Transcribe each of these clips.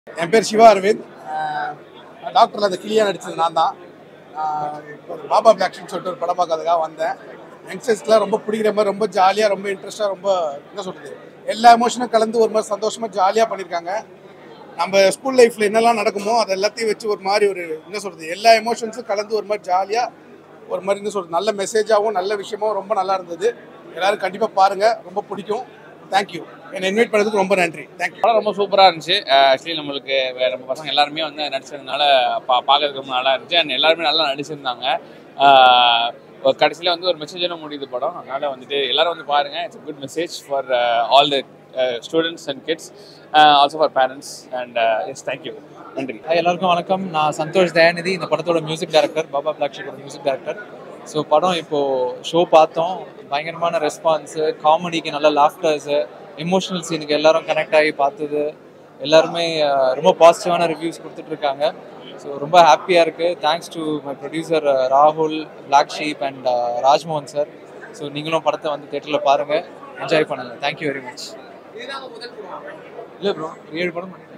என் பேர் சிவா அரவிந்த் ஆஹ் டாக்டர்ல அந்த கிளியா நடிச்சது நான் தான் ஆஹ் இப்போ ஒரு பாபா பிளாக்ஷன் சொல்லிட்டு ஒரு படம் பார்க்கறதுக்காக வந்தேன் யங்ஸ்டர்ஸ்க்குலாம் ரொம்ப பிடிக்கிற மாதிரி ரொம்ப ஜாலியாக ரொம்ப இன்ட்ரெஸ்டாக ரொம்ப என்ன சொல்றது எல்லா எமோஷனும் கலந்து ஒரு மாதிரி சந்தோஷமா ஜாலியாக பண்ணியிருக்காங்க நம்ம ஸ்கூல் லைஃப்ல என்னெல்லாம் நடக்குமோ அது எல்லாத்தையும் வச்சு ஒரு மாதிரி ஒரு என்ன சொல்றது எல்லா எமோஷன்ஸும் கலந்து ஒரு மாதிரி ஜாலியாக ஒரு மாதிரி என்ன சொல்றது நல்ல மெசேஜாகவும் நல்ல விஷயமாவும் ரொம்ப நல்லா இருந்தது எல்லாரும் கண்டிப்பாக பாருங்க ரொம்ப பிடிக்கும் தேங்க்யூ என்னை இன்வைட் பண்ணதுக்கு ரொம்ப நன்றி தேங்க்யூ படம் ரொம்ப சூப்பராக இருந்துச்சு ஆக்சுவலி நம்மளுக்கு வே- நம்ம பசங்க எல்லாருமே வந்து நடிச்சதுனால பா பார்க்கறதுக்கு ரொம்ப நல்லா இருந்துச்சு அண்ட் எல்லாருமே நல்லா நடிச்சிருந்தாங்க கடைசியில் வந்து ஒரு மெசேஜான முடியுது படம் அதனால வந்துட்டு எல்லாரும் வந்து பாருங்க it's good message for all the students and kids also for parents and yes thank you நன்றி ஹாய் எல்லாருக்கும் வணக்கம் நான் சந்தோஷ் தயாநிதி இந்த படத்தோட மியூசிக் டைரக்டர் பாபா பிளாக்ஷிப்போட மியூசிக் டைரக்டர் ஸோ படம் இப்போது ஷோ பார்த்தோம் பயங்கரமான ரெஸ்பான்ஸு காமெடிக்கு நல்ல லாஃப்டர்ஸு எமோஷனல் சீனுக்கு எல்லாரும் கனெக்ட் ஆகி பார்த்தது எல்லாருமே அஹ், ரொம்ப பாசிட்டிவான ரிவ்யூஸ் கொடுத்துட்ருக்காங்க ஸோ ரொம்ப ஹாப்பியாக இருக்குது தேங்க்ஸ் டு மை ப்ரொடியூசர் ராகுல் black sheep and Rajmohan sir so நீங்களும் படத்தை வந்து தேட்டரில் பாருங்கள் என்ஜாய் பண்ணுங்கள் தேங்க்யூ வெரி மச் இல்லை ப்ரோ ஏழு படம் பண்ணிட்டேன்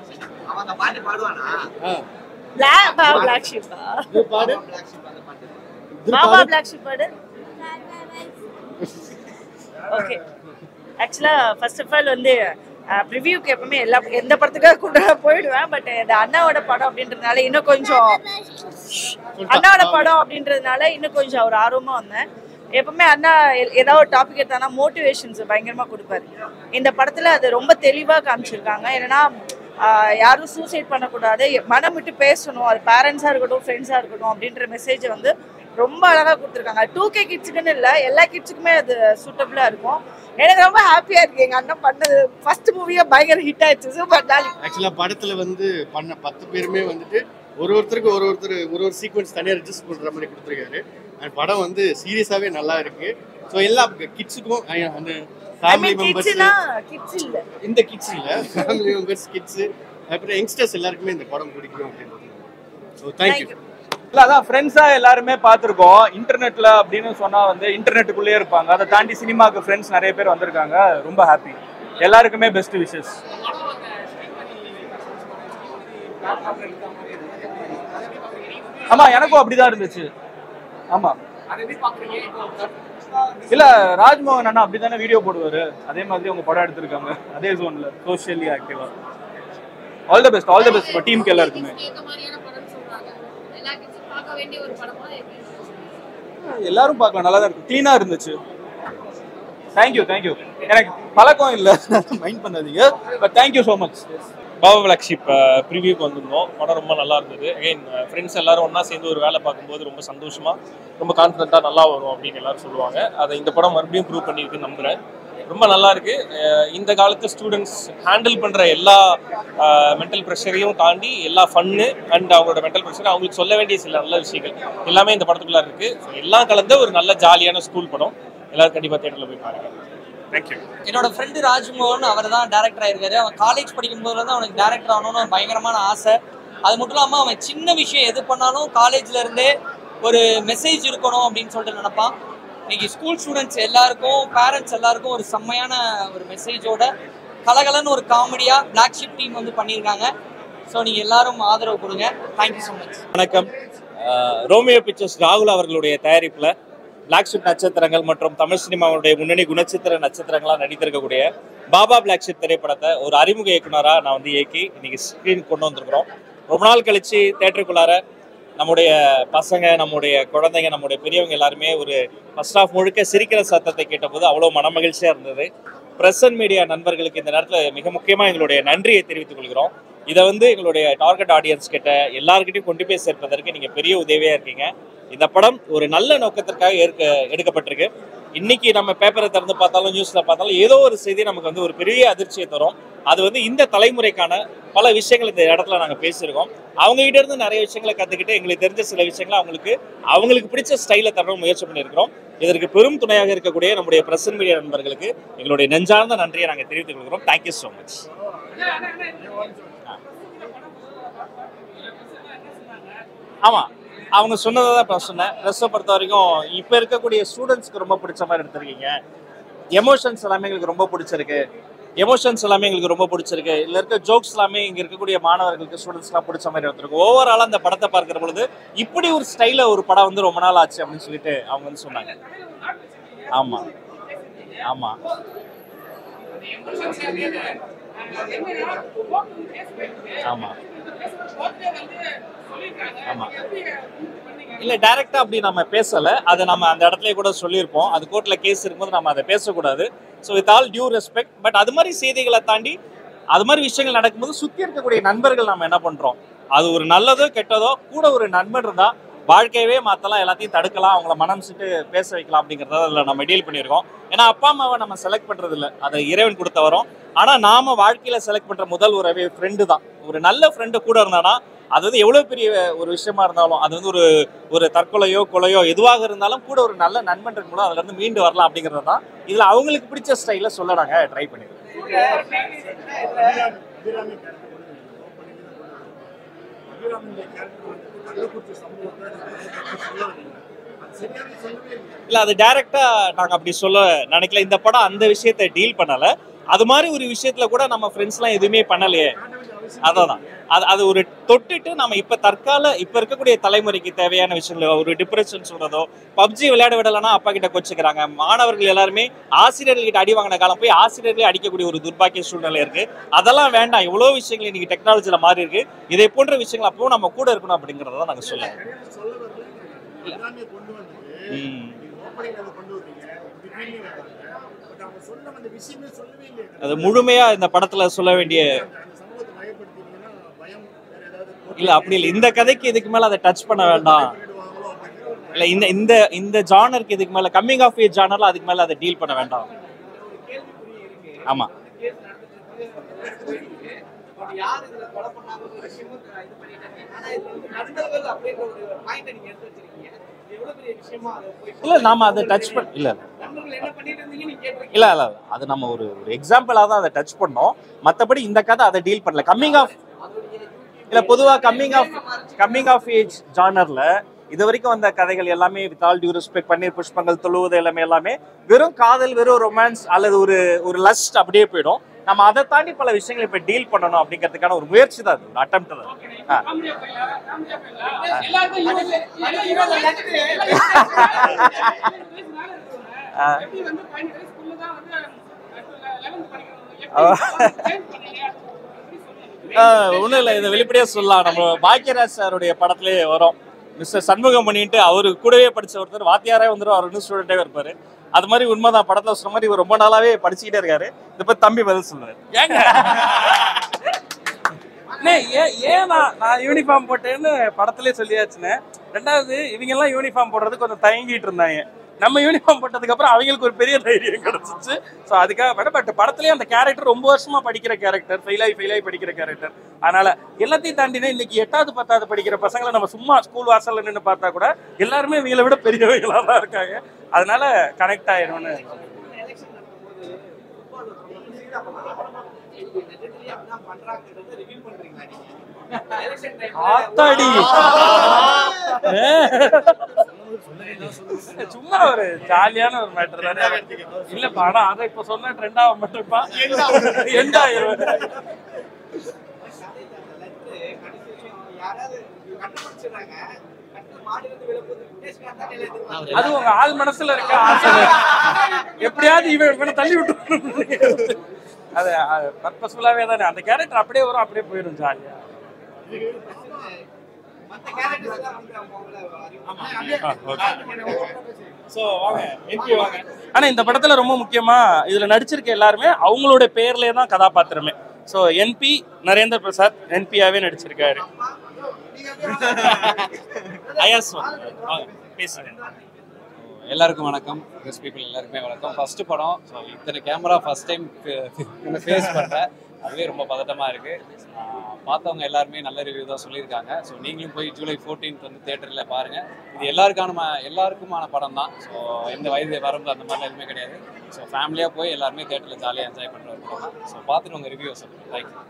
Black Baba Black Sheep. Baba Black Sheep பாடு okay actually first of all வந்து ப்ரிவியூக்கு எப்பவுமே எல்லா எந்த படத்துக்காக கூட போயிடுவேன் பட் இந்த அண்ணாவோட படம் அப்படின்றதுனால இன்னும் கொஞ்சம் அண்ணாவோட படம் அப்படின்றதுனால இன்னும் கொஞ்சம் ஒரு ஆர்வமா வந்தேன் எப்பவுமே அண்ணா எ- ஏதாவது ஒரு டாபிக் எடுத்தானா மோட்டிவேஷன்ஸ் பயங்கரமா கொடுப்பாரு இந்த படத்துல அது ரொம்ப தெளிவா காமிச்சிருக்காங்க என்னன்னா ஆஹ், யாரும் சூசைட் பண்ணக்கூடாது எ- மனம் விட்டு பேசணும் அது பேரண்ட்ஸா இருக்கட்டும் ஃப்ரெண்ட்ஸா இருக்கட்டும் அப்படின்ற மெசேஜ் வந்து ரொம்ப அழகா கொடுத்துருக்காங்க டூ கே கிட்ஸுக்குன்னு இல்லை எல்லா கிட்ஸுக்குமே அது சூட்டபிளா இருக்கும் எனக்கு ரொம்ப ஹாப்பியா இருக்கு எங்க அண்ணன் பண்ணது ஃபர்ஸ்ட் மூவியே பயங்கர ஹிட் ஆயிடுச்சு சூப்பர் டாலி ஆக்சுவலாக படத்தில் வந்து பண்ண பத்து பேருமே வந்துட்டு ஒரு ஒருத்தருக்கு ஒரு ஒருத்தர் ஒரு ஒரு சீக்வன்ஸ் தனியாக ரெஜிஸ்டர் பண்ணுற மாதிரி கொடுத்துருக்காரு அண்ட் படம் வந்து சீரியஸாகவே நல்லா இருக்கு ஸோ எல்லா கிட்ஸுக்கும் அந்த ஐ ஃபேமிலி மீன் மெம்பர்ஸ் கிட்ஸ்னா கிட்ஸ் இல்ல இந்த கிட்ஸ் இல்லை ஃபேமிலி மெம்பர்ஸ் கிட்ஸு அப்புறம் யங்ஸ்டர்ஸ் எல்லாருக்குமே இந்த படம் பிடிக்கும் அப்படின்னு ஸோ தேங்க்யூ தேங்க்யூ இல்ல அதான் ஃப்ரெண்ட்ஸா எல்லாருமே பார்த்துருக்கோம் இன்டர்நெட்ல அப்படின்னு சொன்னா வந்து இன்டர்நெட்டுக்குள்ளேயே இருப்பாங்க அதை தாண்டி சினிமாக்கு ஃப்ரெண்ட்ஸ் நிறைய பேர் வந்திருக்காங்க ரொம்ப ஹாப்பி எல்லாருக்குமே பெஸ்ட் விஷஸ் ஆமா எனக்கும் அப்படிதான் இருந்துச்சு ஆமா இல்ல ராஜ்மோகன் அண்ணா அப்படிதானே வீடியோ போடுவாரு அதே மாதிரி அவங்க படம் எடுத்திருக்காங்க அதே ஜோன்ல சோஷியலி ஆக்டிவா all the best all the best டீமுக்கு எல்லாருக்குமே ஏத்த மாதிரியான படம்னு சொல்றாங்க எல்லா கிட்ஸும் பார்க்க வேண்டிய ஒரு படமா எப்படி எல்லாரும் பார்க்கலாம் நல்லா தான் இருக்கு க்ளீனா இருந்துச்சு தேங்க்யூ தேங்க்யூ எனக்கு பழக்கம் இல்லை மைண்ட் பண்ணாதீங்க but thank you so much Baba black sheep ப்ரிவியூக்கு வந்திருந்தோம் படம் ரொம்ப நல்லா இருந்தது அகைன் ஃப்ரெண்ட்ஸ் எல்லாரும் ஒன்றா சேர்ந்து ஒரு வேலை பார்க்கும்போது ரொம்ப சந்தோஷமா ரொம்ப கான்ஃபிடண்ட்டாக நல்லா வரும் அப்படின்னு எல்லாரும் சொல்லுவாங்க அதை இந்த படம் மறுபடியும் ப்ரூவ் பண்ணியிருக்குன்னு நம்புறேன் ரொம்ப நல்லா இருக்கு அஹ் இந்த காலத்து ஸ்டூடெண்ட்ஸ் ஹேண்டில் பண்ற எல்லா மென்டல் ப்ரெஷரையும் தாண்டி எல்லா ஃபன்னு அண்ட் அவங்களோட மென்டல் ப்ரெஷர் அவங்களுக்கு சொல்ல வேண்டிய சில நல்ல விஷயங்கள் எல்லாமே இந்த படத்துக்குள்ள இருக்கு So எல்லாம் கலந்த ஒரு நல்ல ஜாலியான ஸ்கூல் படம் எல்லாரும் கண்டிப்பாக தேட்டரில் போய் பாருங்க தேங்க்யூ என்னோட ஃப்ரெண்டு ராஜ்மோகன் அவர் தான் டேரக்டர் ஆயிருக்காரு அவன் காலேஜ் படிக்கும் போதுல தான் அவனுக்கு டேரக்டர் ஆகணும்னு ஒரு பயங்கரமான ஆசை அது மட்டும் இல்லாமல் அவன் சின்ன விஷயம் எது பண்ணாலும் காலேஜ்ல இருந்தே ஒரு மெசேஜ் இருக்கணும் அப்படின்னு சொல்லிட்டு நினைப்பான் இன்னைக்கு ஸ்கூல் ஸ்டூடெண்ட்ஸ் எல்லாருக்கும் பேரண்ட்ஸ் எல்லாருக்கும் ஒரு செம்மையான ஒரு மெசேஜோட கலகலன்னு ஒரு காமெடியா பிளாக் ஷிப் டீம் வந்து பண்ணியிருக்காங்க ஸோ நீங்கள் எல்லாரும் ஆதரவு கொடுங்க தேங்க்யூ ஸோ மச் வணக்கம் அஹ் ரோமியோ பிக்சர்ஸ் ராகுல் அவர்களுடைய தயாரிப்பில் பிளாக் ஷிப் நட்சத்திரங்கள் மற்றும் தமிழ் சினிமாவுடைய முன்னணி குணச்சித்திர நட்சத்திரங்களாக நடித்திருக்கக்கூடிய பாபா பிளாக் ஷிப் திரைப்படத்தை ஒரு அறிமுக இயக்குனராக நான் வந்து இயக்கி இன்னைக்கு ஸ்க்ரீன் கொண்டு வந்திருக்கிறோம் ரொம்ப நாள் கழிச்சு தேட்டருக்குள்ளார நம்முடைய பசங்க நம்முடைய குழந்தைங்க நம்முடைய பெரியவங்க எல்லாருமே ஒரு ஃபர்ஸ்ட் ஆஃப் முழுக்க சிரிக்கிற சத்தத்தை கேட்டபோது அவ்வளோ மனமகிழ்ச்சியாக இருந்தது பிரஸ் அண்ட் மீடியா நண்பர்களுக்கு இந்த நேரத்தில் மிக முக்கியமாக எங்களுடைய நன்றியை தெரிவித்துக் கொள்கிறோம் இதை வந்து எங்களுடைய டார்கெட் ஆடியன்ஸ் கிட்ட எல்லார்கிட்டையும் கொண்டு போய் சேர்ப்பதற்கு நீங்கள் பெரிய உதவியாக இருக்கீங்க இந்த படம் ஒரு நல்ல நோக்கத்திற்காக ஏற்க எடுக்கப்பட்டிருக்கு இன்னைக்கு நம்ம பேப்பரை திறந்து பார்த்தாலும் நியூஸ்ல பார்த்தாலும் ஏதோ ஒரு செய்தி நமக்கு வந்து ஒரு பெரிய அதிர்ச்சியை தரும் அது வந்து இந்த தலைமுறைக்கான பல விஷயங்கள் இந்த இடத்துல நாங்கள் பேசியிருக்கோம் அவங்க கிட்ட இருந்து நிறைய விஷயங்களை கற்றுக்கிட்டு எங்களுக்கு தெரிஞ்ச சில விஷயங்களை அவங்களுக்கு அவங்களுக்கு பிடிச்ச ஸ்டைலில் தரணும் முயற்சி பண்ணியிருக்கிறோம் இதற்கு பெரும் துணையாக இருக்கக்கூடிய நம்முடைய பிரஸ் மீடியா நண்பர்களுக்கு எங்களுடைய நெஞ்சார்ந்த நன்றியை நாங்கள் தெரிவித்துக் கொள்கிறோம் தேங்க்யூ ஸோ மச் ஆமாம் அவங்க சொன்னதை தான் இப்போ சொன்னேன் ட்ரெஸ்ஸை பொறுத்த வரைக்கும் இப்போ இருக்கக்கூடிய ஸ்டூடெண்ட்ஸ்க்கு ரொம்ப பிடிச்ச மாதிரி எடுத்திருக்கீங்க எமோஷன்ஸ் எல்லாமே எங்களுக்கு ரொம்ப பிடிச்சிருக்கு எமோஷன்ஸ் எல்லாமே எங்களுக்கு ரொம்ப பிடிச்சிருக்கு இதுல இருக்க ஜோக்ஸ் எல்லாமே இங்க இருக்கக்கூடிய மாணவர்களுக்கு ஸ்டூடெண்ட்ஸ்லாம் பிடிச்ச மாதிரி எடுத்திருக்கு ஓவரால் அந்த படத்தை பார்க்கிற பொழுது இப்படி ஒரு ஸ்டைல ஒரு படம் வந்து ரொம்ப நாள் ஆச்சு அப்படின்னு சொல்லிட்டு அவங்க வந்து சொன்னாங்க ஆமா ஆமா ஆமா ஆமா இல்ல டைரக்டா அப்படி நம்ம பேசல அதை நம்ம அந்த இடத்துல கூட சொல்லியிருப்போம் அது கோர்ட்ல கேஸ் இருக்கும்போது நம்ம அதை பேசக்கூடாது so with all due respect but அது மாதிரி செய்திகளை தாண்டி அது மாதிரி விஷயங்கள் நடக்கும்போது சுத்தி இருக்கக்கூடிய நண்பர்கள் நம்ம என்ன பண்றோம் அது ஒரு நல்லதோ கெட்டதோ கூட ஒரு நண்பன் இருந்தா வாழ்க்கையவே மாத்தலாம் எல்லாத்தையும் தடுக்கலாம் அவங்கள மனம் சுட்டு பேச வைக்கலாம் அப்படிங்கறத அதில் நம்ம டீல் பண்ணியிருக்கோம் ஏன்னா அப்பா அம்மாவை நம்ம செலக்ட் பண்றது இல்ல அதை இறைவன் கொடுத்த வரோம் ஆனா நாம வாழ்க்கையில செலக்ட் பண்ற முதல் உறவே ஃப்ரெண்டு தான் ஒரு நல்ல ஃப்ரெண்டு கூட இருந்தானா அது வந்து எவ்வளவு பெரிய ஒரு விஷயமா இருந்தாலும் அது வந்து ஒரு ஒரு தற்கொலையோ கொலையோ எதுவாக இருந்தாலும் கூட ஒரு நல்ல நண்பன் இருக்கும்போது அதுல இருந்து மீண்டு வரலாம் அப்படிங்கிறது தான் இதுல அவங்களுக்கு பிடிச்ச ஸ்டைல சொல்ல நாங்க ட்ரை பண்ணிருக்கோம் இல்ல அது டைரக்டா நாங்க அப்படி சொல்ல நினைக்கல இந்த படம் அந்த விஷயத்தை டீல் பண்ணல அது மாதிரி ஒரு விஷயத்துல கூட நம்ம ஃப்ரெண்ட்ஸ் எல்லாம் எதுவுமே பண்ணலையே அதான் அது அது ஒரு தொட்டுட்டு நம்ம இப்ப தற்கால இப்ப இருக்கக்கூடிய தலைமுறைக்கு தேவையான விஷயங்கள் ஒரு டிப்ரெஷன் சொல்றதோ பப்ஜி விளையாட விடலைன்னா அப்பா கிட்ட கொச்சுக்கிறாங்க மாணவர்கள் எல்லாருமே ஆசிரியர்கள் கிட்ட அடி வாங்கின காலம் போய் ஆசிரியர்களே அடிக்கக்கூடிய ஒரு துர்பாக்கிய சூழ்நிலை இருக்கு அதெல்லாம் வேண்டாம் எவ்வளவு விஷயங்கள் இன்னைக்கு டெக்னாலஜில மாறி இருக்கு இதை போன்ற விஷயங்கள் அப்பவும் நம்ம கூட இருக்கணும் அப்படிங்கறத நாங்க சொல்ல ம். அது முழுமையா இந்த படத்துல சொல்ல வேண்டிய இல்ல அப்படி இல்ல இந்த கதைக்கு இதுக்கு மேல அதை டச் பண்ண வேண்டாம் இல்ல இந்த இந்த இந்த ஜானருக்கு இதுக்கு மேல கம்மிங் ஆஃப் ஏஜ் ஜானர்ல அதுக்கு மேல அதை டீல் பண்ண வேண்டாம் ஆமா இல்ல நாம அதை டச் பண்ண இல்ல இல்ல இல்ல இல்ல அது நம்ம ஒரு ஒரு எக்ஸாம்பிளா தான் அதை டச் பண்ணோம் மத்தபடி இந்த கதை அதை டீல் பண்ணல கம்மிங் ஆஃப் இல்ல பொதுவா coming of coming of age ஜானர்ல இது வரைக்கும் வந்த கதைகள் எல்லாமே with all due respect Panneer Pushpangal தொழுவது எல்லாமே எல்லாமே வெறும் காதல் வெறும் ரொமான்ஸ் அல்லது ஒரு ஒரு லஸ்ட் அப்படியே போயிடும் நம்ம அதை தாண்டி பல விஷயங்களை இப்ப டீல் பண்ணணும் அப்படிங்கிறதுக்கான ஒரு முயற்சி தான் அது ஒரு அட்டம் தான் ஆ. ஆ. ஒன்றும் இல்லை இதை வெளிப்படையா சொல்லலாம் நம்ம பாக்கியராஜ் சாருடைய படத்திலே வரும் மிஸ்டர் சண்முகம் பண்ணிட்டு அவரு கூடவே படிச்ச ஒருத்தர் வாத்தியாரே வந்துடும் அவர் இன்னும் ஸ்டூடெண்டே இருப்பாரு அது மாதிரி உண்மைதான் படத்துல சொன்ன மாதிரி இவர் ரொம்ப நாளாவே படிச்சுக்கிட்டே இருக்காரு இதை பத்தி தம்பி பதில் சொல்லுவாரு ஏங்க அண்ணே, ஏன் ஏன் நான் நான் யூனிஃபார்ம் போட்டேன்னு படத்திலே சொல்லியாச்சுண்ணே ரெண்டாவது இவங்க எல்லாம் யூனிஃபார்ம் போடுறதுக்கு கொஞ்சம் தயங்கிட்டு இருந்தாங்க நம்ம யூனிஃபார்ம் போட்டதுக்கு அப்புறம் அவங்களுக்கு ஒரு பெரிய தைரியம் கிடைச்சிச்சு ஸோ அதுக்காக பட் பட் படத்துலயே அந்த கேரக்டர் ரொம்ப வருஷமா படிக்கிற கேரக்டர் ஃபெயிலாகி ஃபெயிலாகி படிக்கிற கேரக்டர் அதனால எல்லாத்தையும் தாண்டினா இன்னைக்கு எட்டாவது பத்தாவது படிக்கிற பசங்களை நம்ம சும்மா ஸ்கூல் வாசல்ல நின்று பார்த்தா கூட எல்லாருமே இவங்களை விட பெரியவங்களா தான் இருக்காங்க அதனால கனெக்ட் ஆயிரும்னு ஆத்தாடி சும்மா ஒரு ஜாலியான ஒரு மேட்டர் தானே இல்லப்பா ஆனா அதை இப்ப சொன்ன ட்ரெண்ட் ஆக மாட்டேப்பா எண்ட் ஆயிரும் அது உங்க ஆள் மனசுல இருக்க ஆசை எப்படியாவது இவன் இவனை தள்ளி விட்டு அது பர்பஸ்ஃபுல்லாவே தானே அந்த கேரக்டர் அப்படியே வரும் அப்படியே போயிடும் ஜாலியா ஸோ வாங்க எம்பி வாங்க ஆனா இந்த படத்துல ரொம்ப முக்கியமா இதுல நடிச்சிருக்க எல்லாருமே அவங்களோட பேர்லயே தான் கதாபாத்திரமே சோ என்பி நரேந்திர பிரசாத் என்பியாவே நடிச்சிருக்காரு ஐயாஸ் வாங்க பேசுங்க எல்லாருக்கும் வணக்கம் கெஸ்ட் பீப்புள் எல்லாருக்குமே வணக்கம் ஃபர்ஸ்ட் படம் ஸோ இத்தனை கேமரா ஃபர்ஸ்ட் டைம் ஃபேஸ் பண்ணுறேன் அதுவே ரொம்ப பதட்டமாக இருக்குது பார்த்தவங்க எல்லாருமே நல்ல ரிவ்யூ தான் சொல்லியிருக்காங்க ஸோ நீங்களும் போய் ஜூலை 14th வந்து தேட்டரில் பாருங்கள் இது எல்லாருக்கான ம- எல்லாருக்குமான படம் தான் ஸோ எந்த வயது வரம்பு அந்த மாதிரிலாம் எதுவுமே கிடையாது ஸோ ஃபேமிலியாக போய் எல்லாருமே தேட்டரில் ஜாலியாக என்ஜாய் பண்ணுற ஒரு படம் தான் ஸோ பார்த்துட்டு உங்கள் ரிவ்யூ சொல்லுங்கள் தேங்க்யூ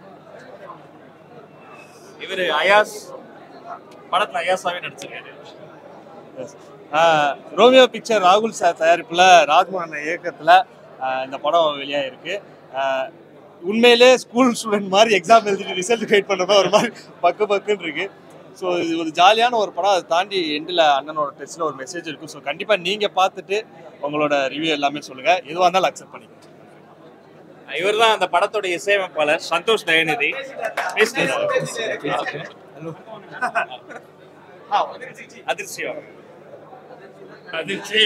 இவர் அயாஸ் படத்துல அயாஸாவே நடிச்சிருக்காரு ஆஹ் ரோமியோ பிக்சர் ராகுல் சார் தயாரிப்புல ராஜ்மோகன் இயக்கத்துல ஆஹ் இந்த படம் வெளியாயிருக்கு ஆஹ் உண்மையிலே ஸ்கூல் ஸ்டூடெண்ட் மாதிரி எக்ஸாம் எழுதிட்டு ரிசல்ட் வெயிட் பண்ணுறப்ப ஒரு மாதிரி பக்கு பக்குன்னு இருக்கு ஸோ இது ஒரு ஜாலியான ஒரு படம் அதை தாண்டி எண்டில் அண்ணனோட டெஸ்ட்டில் ஒரு மெசேஜ் இருக்கும் ஸோ கண்டிப்பாக நீங்கள் பார்த்துட்டு உங்களோட ரிவ்யூ எல்லாமே சொல்லுங்கள் எதுவாக இருந்தாலும் அக்செப்ட் பண்ணிக்கோங்க இவர் தான் அந்த படத்தோட இசையமைப்பாளர் சந்தோஷ் தயநிதி அதிர்ச்சியம் அதிர்ச்சி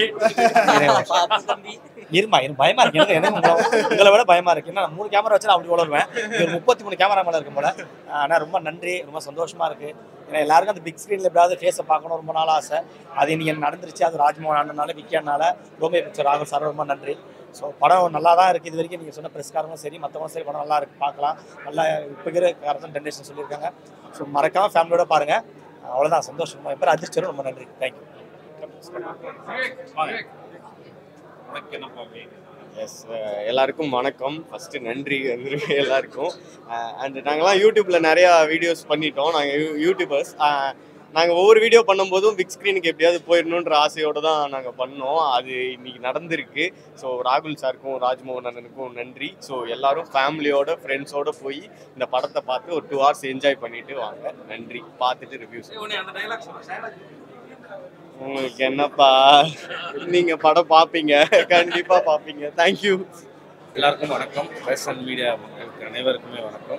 இருமா இரு பயமா இருக்கு எனக்கு எனக்கு உங்களை உங்களை விட பயமா இருக்கு ஏன்னா நான் மூணு கேமரா வச்சு நான் அப்படி வளருவேன் இது ஒரு முப்பத்தி மூணு கேமரா மேல இருக்கும் போல ஆனா ரொம்ப நன்றி ரொம்ப சந்தோஷமா இருக்கு ஏன்னா எல்லாருக்கும் அந்த பிக் ஸ்க்ரீன்ல எப்படியாவது ஃபேஸை பார்க்கணும் ரொம்ப நாள் ஆசை அது இன்னைக்கு எனக்கு நடந்துருச்சு அது ராஜ்மோகன் அண்ணனால விக்கியனால ரோமே பிக்சர் ராகுல் சார் ரொம்ப நன்றி ஸோ படம் நல்லா தான் இருக்குது இது வரைக்கும் நீங்கள் சொன்ன பிரஸ்காரங்களும் சரி மற்றவங்களும் சரி படம் நல்லா இருக்கு பார்க்கலாம் நல்லா இப்போ இருக்கிற கரண்ட் ஜென்ரேஷன் சொல்லியிருக்காங்க ஸோ மறக்காம ஃபேமிலியோட பாருங்க அவ்வளோதான் சந்தோஷம் என் பேர் அதிர்ஷ்டம் ரொம்ப நன்றி தேங்க்யூ எஸ் எல்லாருக்கும் வணக்கம் ஃபர்ஸ்ட் நன்றி வந்துருக்கு எல்லாருக்கும் அண்ட் நாங்களாம் யூடியூப்ல நிறைய வீடியோஸ் பண்ணிட்டோம் நாங்கள் யூடியூபர்ஸ் நாங்கள் ஒவ்வொரு வீடியோ பண்ணும்போதும் பிக் ஸ்க்ரீனுக்கு எப்படியாவது போயிடணுன்ற ஆசையோடு தான் நாங்கள் பண்ணோம் அது இன்னைக்கு நடந்திருக்கு ஸோ ராகுல் சாருக்கும் ராஜ்மோகன் அண்ணனுக்கும் நன்றி ஸோ எல்லாரும் ஃபேமிலியோட ஃப்ரெண்ட்ஸோட போய் இந்த படத்தை பார்த்து ஒரு டூ ஹவர்ஸ் என்ஜாய் பண்ணிட்டு வாங்க நன்றி பார்த்துட்டு ரிவ்யூஸ் உங்களுக்கு என்னப்பா நீங்க படம் பாப்பீங்க கண்டிப்பா பாப்பீங்க தேங்க்யூ எல்லாருக்கும் வணக்கம் பிரஸ் அண்ட் மீடியா மக்களுக்கு அனைவருக்குமே வணக்கம்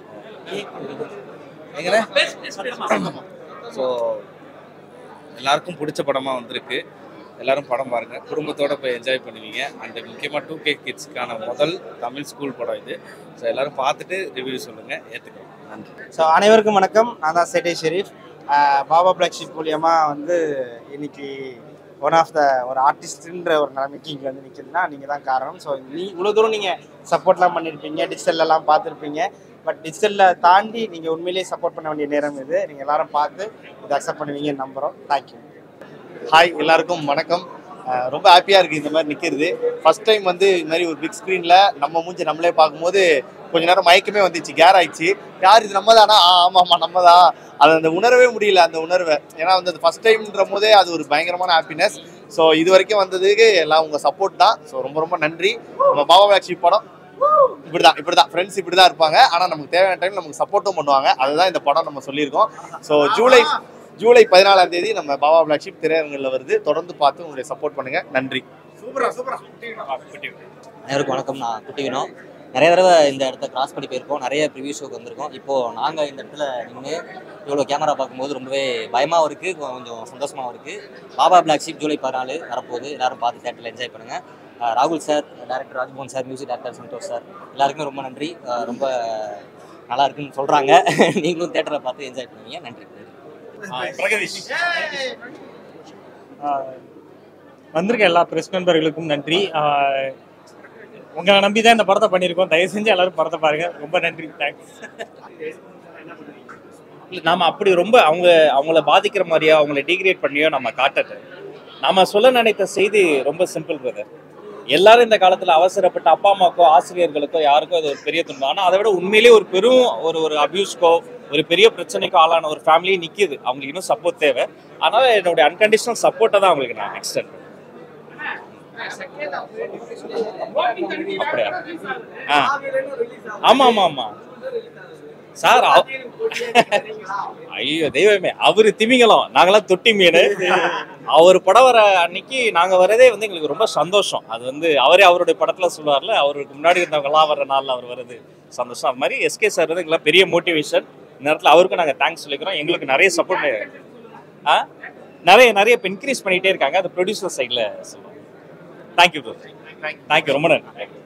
ஸோ எல்லாருக்கும் பிடிச்ச படமாக வந்திருக்கு எல்லாரும் படம் பாருங்க குடும்பத்தோட போய் என்ஜாய் பண்ணுவீங்க அண்ட் முக்கியமாக டூ கே கிட்ஸ்க்கான முதல் தமிழ் ஸ்கூல் படம் இது ஸோ எல்லாரும் பார்த்துட்டு ரிவ்யூ சொல்லுங்க ஏற்றுக்கிறோம் நன்றி ஸோ அனைவருக்கும் வணக்கம் நான் தான் சேட்டை ஷெரீஃப் ஆஹ் பாபா பிளாக் ஷிப் மூலியமா வந்து இன்னைக்கு ஒன் ஆஃப் த ஒரு ஆர்டிஸ்ட்ன்ற ஒரு நிலைமைக்கு இங்கே வந்து நிற்கிறதுனா நீங்கள் தான் காரணம் ஸோ நீ இவ்வளோ தூரம் நீங்கள் சப்போர்ட்லாம் பண்ணியிருப்பீங்க டிஜிட்டல்லாம் பார்த்துருப்பீங்க பட் டிஜிட்டலில் தாண்டி நீங்கள் உண்மையிலேயே சப்போர்ட் பண்ண வேண்டிய நேரம் இது நீங்கள் எல்லாரும் பார்த்து இதை அக்செப்ட் பண்ணுவீங்கன்னு நம்புகிறோம் தேங்க்யூ ஹாய் எல்லாருக்கும் வணக்கம் அஹ் ரொம்ப ஹாப்பியாக இருக்குது இந்த மாதிரி நிற்கிறது ஃபர்ஸ்ட் டைம் வந்து இந்த மாதிரி ஒரு பிக் ஸ்க்ரீனில் நம்ம மூஞ்சி நம்மளே பார்க்கும்போது கொஞ்ச நேரம் மயக்கமே வந்துச்சு கேர் ஆயிடுச்சு யார் இது நம்ம தானா ஆ ஆமாம் ஆமாம் நம்ம தான் அது அந்த உணரவே முடியல அந்த உணர்வை ஏன்னா வந்து அது ஃபர்ஸ்ட் டைம்ன்ற போதே அது ஒரு பயங்கரமான ஹாப்பினஸ் ஸோ இது வரைக்கும் வந்ததுக்கு எல்லாம் உங்கள் சப்போர்ட் தான் ஸோ ரொம்ப ரொம்ப நன்றி நம்ம பாபா பிளாக்ஷி படம் இப்படிதான் இப்படிதான் ஃப்ரெண்ட்ஸ் இப்படி தான் இருப்பாங்க ஆனால் நமக்கு தேவையான டைம் நமக்கு சப்போர்ட்டும் பண்ணுவாங்க அதுதான் இந்த படம் நம்ம சொல்லியிருக்கோம் ஸோ ஜூலை ஜூலை பதினாலாம் தேதி நம்ம பாபா பிளாக்ஷிப் திரையரங்கில் வருது தொடர்ந்து பார்த்து உங்களுடைய சப்போர்ட் பண்ணுங்க நன்றி சூப்பரா சூப்பரா அனைவருக்கும் வணக்கம் நான் குட்டிவினோ நிறைய தடவை இந்த இடத்த கிராஸ் பண்ணி போயிருக்கோம் நிறைய ப்ரிவியூ ஷோக்கு வந்திருக்கோம் இப்போது நாங்கள் இந்த இடத்துல நின்று இவ்வளோ கேமரா பார்க்கும்போது ரொம்பவே பயமாகவும் இருக்குது கொஞ்சம் சந்தோஷமாகவும் இருக்குது பாபா பிளாக் ஷீப் ஜூலை பதினாலு வரப்போகுது எல்லாரும் பார்த்து தேட்டரில் என்ஜாய் பண்ணுங்கள் ராகுல் sir director Rajmohan sir music director Santhosh sir எல்லாருக்குமே ரொம்ப நன்றி அஹ் ரொம்ப நல்லா இருக்குன்னு சொல்கிறாங்க நீங்களும் தேட்டரில் பார்த்து என்ஜாய் பண்ணுவீங்க நன்றி பிரகதீஷ் வந்திருக்க எல்லா பிரஸ் நண்பர்களுக்கும் நன்றி ஆஹ் உங்களை நம்பி தான் இந்த படத்தை பண்ணியிருக்கோம் தயவு செஞ்சு எல்லாரும் படத்தை பாருங்க ரொம்ப நன்றி தேங்க்ஸ் இல்ல நாம அப்படி ரொம்ப அவங்க அவங்கள பாதிக்கிற மாதிரியோ அவங்கள டிகிரேட் பண்ணியோ நம்ம காட்டல நாம சொல்ல நினைத்த செய்தி ரொம்ப சிம்பிள் பிரதர் எல்லாரும் இந்த காலத்துல அவசரப்பட்ட அப்பா அம்மாக்கோ ஆசிரியர்களுக்கோ யாருக்கோ அது ஒரு பெரிய துன்பம் ஆனா அதை விட உண்மையிலேயே ஒரு பெரும் ஒரு ஒரு அபியூஸ்க்கோ ஒரு பெரிய பிரச்சனைக்கோ ஆளான ஒரு ஃபேமிலி நிக்குது அவங்களுக்கு இன்னும் சப்போர்ட் தேவை அதனால என்னுடைய அன்கண்டிஷனல் சப்போர்ட்டை தான் அவங்களுக்கு நான் எக்ஸ்டெண்ட் அப்படியா ஆ ஆமா ஆமா ஆமா சார் அவ- ஐயோ தெய்வமே அவரு திமிங்கலம் நாங்களாம் தொட்டி மீன் அவர் படம் வர அன்னைக்கு நாங்க வரதே வந்து எங்களுக்கு ரொம்ப சந்தோஷம் அது வந்து அவரே அவருடைய படத்துல சொல்லுவார்ல அவருக்கு முன்னாடி இருந்தவங்கலாம் வர நாள்ல அவர் வருது சந்தோஷம் அது மாதிரி எஸ்கே சார் வந்து எங்களுக்கு பெரிய மோட்டிவேஷன் இந்த நேரத்தில் அவருக்கும் நாங்கள் தேங்க்ஸ் சொல்லிக்கிறோம் எங்களுக்கு நிறைய சப்போர்ட் ஆ நிறைய நிறைய இப்போ இன்க்ரீஸ் பண்ணிட்டே இருக்காங்க அது ப்ரொடியூசர் சைடில் சொல்லுவோம் தேங்க்யூ ப்ரோ தேங்க்யூ ரொம்ப நன்றி